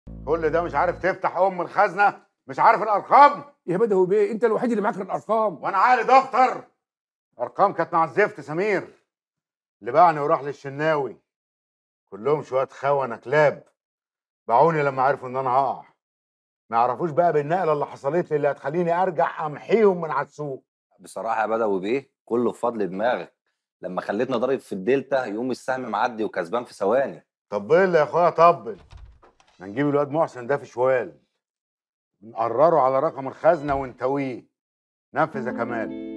كل ده مش عارف تفتح ام الخزنه مش عارف الارقام يا بدوي بيه انت الوحيد اللي معاك الارقام وانا عالي دفتر ارقام كانت مع الزفت سمير اللي باعني وراح للشناوي كلهم شويه خونه كلاب باعوني لما عرفوا ان انا هقع ما يعرفوش بقى بالنقله اللي حصلت لي اللي هتخليني ارجع امحيهم من على السوق بصراحه يا بدوي بيه كله بفضل دماغك لما خليتنا ضارب في الدلتا يقوم السهم معدي وكسبان في ثواني طبل يا اخويا طبل هنجيب الواد محسن ده في شوال نقرره على رقم الخزنه ونتويه نفذ يا كمال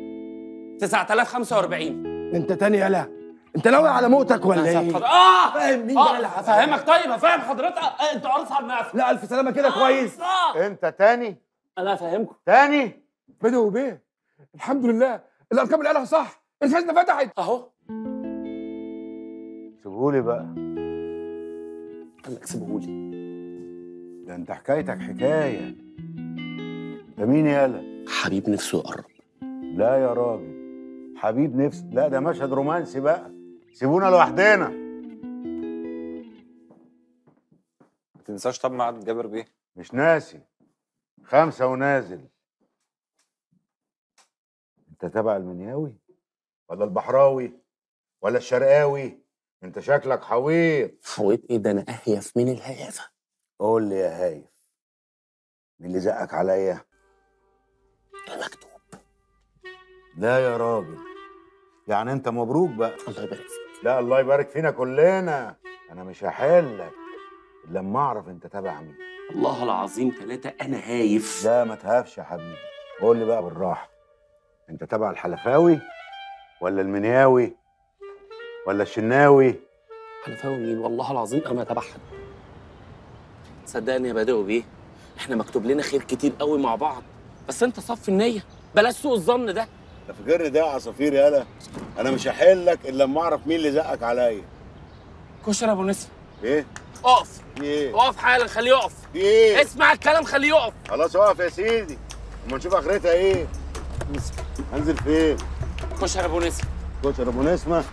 9045 انت تاني يالا انت ناوي على موتك ولا ايه؟ اه فاهم مين ده اللي اه هفهمك؟ فاهمك طيب هفهم حضرتك آه، انت قرص على المقفل لا الف سلامه كده كويس آه. انت تاني انا هفهمكم تاني بدوي بيه الحمد لله الارقام اللي قالها صح الخزنه فتحت اهو سيبهولي بقى قال لك سيبهولي ده انت حكايتك حكايه ده مين يالا حبيب نفسه يقرب لا يا راجل حبيب نفس لا ده مشهد رومانسي بقى سيبونا لوحدنا ما تنساش طب ميعاد جابر بيه مش ناسي خمسة ونازل انت تبع المنياوي ولا البحراوي ولا الشرقاوي انت شكلك حويط حويت ايه ده انا اهيف من الهيافه قول لي يا هايف مين اللي زقك عليا ده مكتوب لا يا راجل يعني انت مبروك بقى الله يبارك فيك لا الله يبارك فينا كلنا انا مش هحلك الا لما اعرف انت تبع مين الله العظيم ثلاثة أنا هايف لا ما تهافش يا حبيبي قول لي بقى بالراحه انت تبع الحلفاوي ولا المنياوي ولا الشناوي حلفاوي مين والله العظيم أنا ما تبع حد صدقني يا بدوي بيه احنا مكتوب لنا خير كتير قوي مع بعض بس انت صف النية بلاش سوء الظن ده ده فاكرني ده يا عصافير يالا انا مش هحلك الا لما اعرف مين اللي زقك عليا كشر ابو نسر ايه اقف في ايه اقف حالا خليه يقف في ايه اسمع الكلام خليه يقف خلاص اقف يا سيدي اما نشوف اخرتها ايه هنزل فين كشر ابو نسر كشر ابو نسمه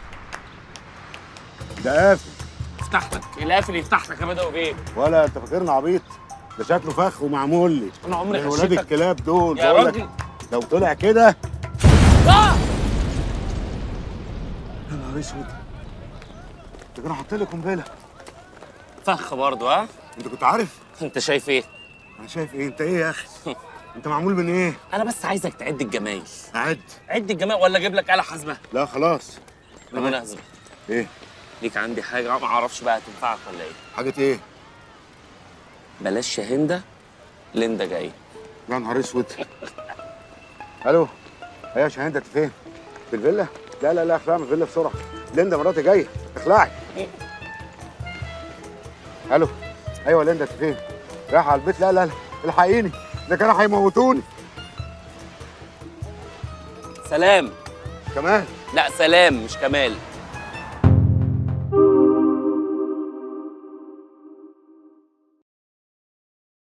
ده قافل افتح لك القافل يفتح لك يا بدوي بيه ولا انت فاكرني عبيط ده شكله فخ ومعمول لي انا عمري من ولاد خشيتك الكلاب دول يا بقول لك راجل لو طلع كده آه! يا نهار اسود انت كانوا حاطين لي قنبله فخ برضه ها انت كنت عارف انت شايف ايه انا شايف ايه انت ايه يا اخي انت معمول من ايه انا بس عايزك تعد الجمايل عد عد الجمايل ولا اجيب لك آلة حاسبة لا خلاص بالمناسبة ايه ليك عندي حاجة ما اعرفش بقى هتنفعك ولا ايه حاجه ايه بلاش شاهندة ليندا جاي يا نهار اسود الو ايه يا شاهين انت فين في الفيلا لا لا لا اخلعي من الفيلا بسرعه ليندا مراتي جايه اخلعي الو ايوه ليندا انت فين رايحه على البيت لا لا لا الحقيني ده كانوا هيموتوني سلام كمان لا سلام مش كمال